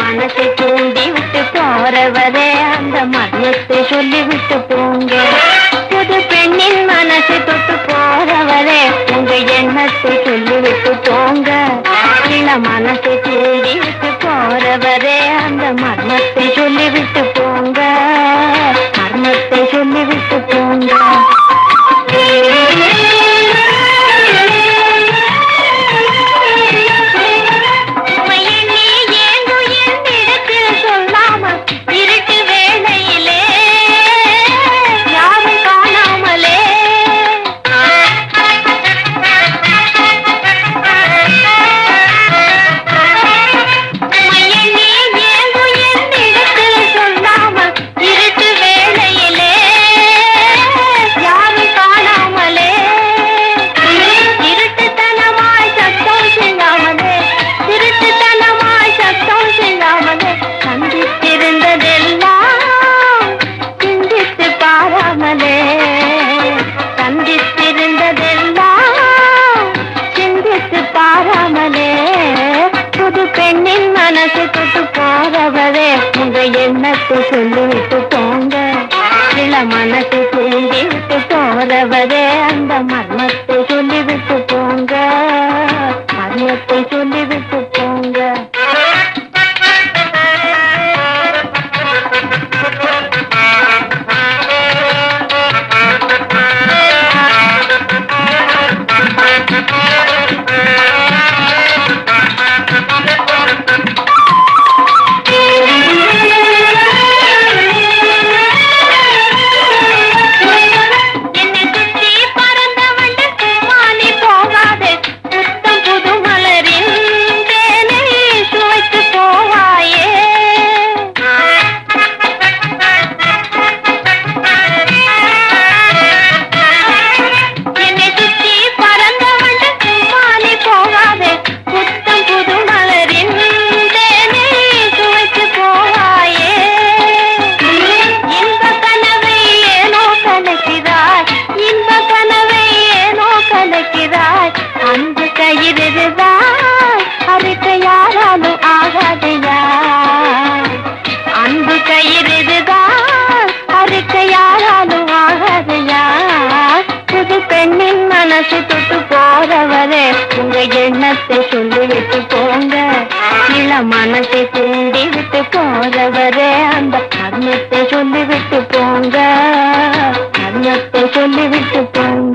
மனசை தூண்டி விட்டு போறவரே அந்த மர்மத்தை சொல்லி விட்டு போங்க புது பெண்ணின் மனசை தொட்டு போறவரே உங்க எண்ணத்தை சொல்லி விட்டு போங்க இள மனசை தூண்டி விட்டு போறவரே அந்த மர்மத்தை சொல்லி விட்டு போங்க மர்மத்தை சொல்லி விட்டு போங்க உண்மையெண்ணி ஏங்கு என்னிடத்தில் சொல்லாமல் இருட்டு வேளையிலே யாரும் காணாமலே உண்மையெண்ணி ஏங்கு என்னிடத்தில் சொல்லாமல் இருட்டு வேளையிலே யாரும் காணாமலே இருட்டுத்தனமாய் சத்தம் செய்யாமலே திருட்டுத்தனமாய் சத்தம் செய்யாமலே சந்தித்திருந்ததெல்லாம் சிந்தித்து பாராமலே சந்தித்திருந்ததெல்லாம் சிந்தித்து பாராமலே புது பெண்ணின் மனசு தொட்டு போறவரே உங்க எண்ணத்தை சொல்லிவிட்டு போங்க இள மனசை தூண்டி விட்டு போறவரே அந்த மர்மத்தை சொல்லிவிட்டு போங்க மர்மத்தை சொல்லிவிட்டு போங்க என்னை சுற்றி பறந்த வண்டு சும்மானி போகாதே புத்தம் புது மலரின் தேனை சுவைத்து போவாயே என்னை சுற்றி பறந்த வண்டு சும்மானி போகாதே புத்தம் புது மலரின் தேனை சுவைத்து போவாயே இன்ப கனவை ஏனோ கலக்கிறாய் இன்ப கனவை ஏனோ கலக்கிறாய் அன்பு கயிறுதான் அறுக்க யாராலும் ஆகாதையா அன்பு கயிறுதான் அறுக்க யாராலும் ஆகாதையா புது பெண்ணின் மனசு தொட்டு போறவரே உங்க எண்ணத்தை சொல்லிவிட்டு போங்க இள மனசை தூண்டி விட்டு போறவரே அந்த கர்மத்தை சொல்லிவிட்டு போங்க கர்மத்தை சொல்லிவிட்டு போங்க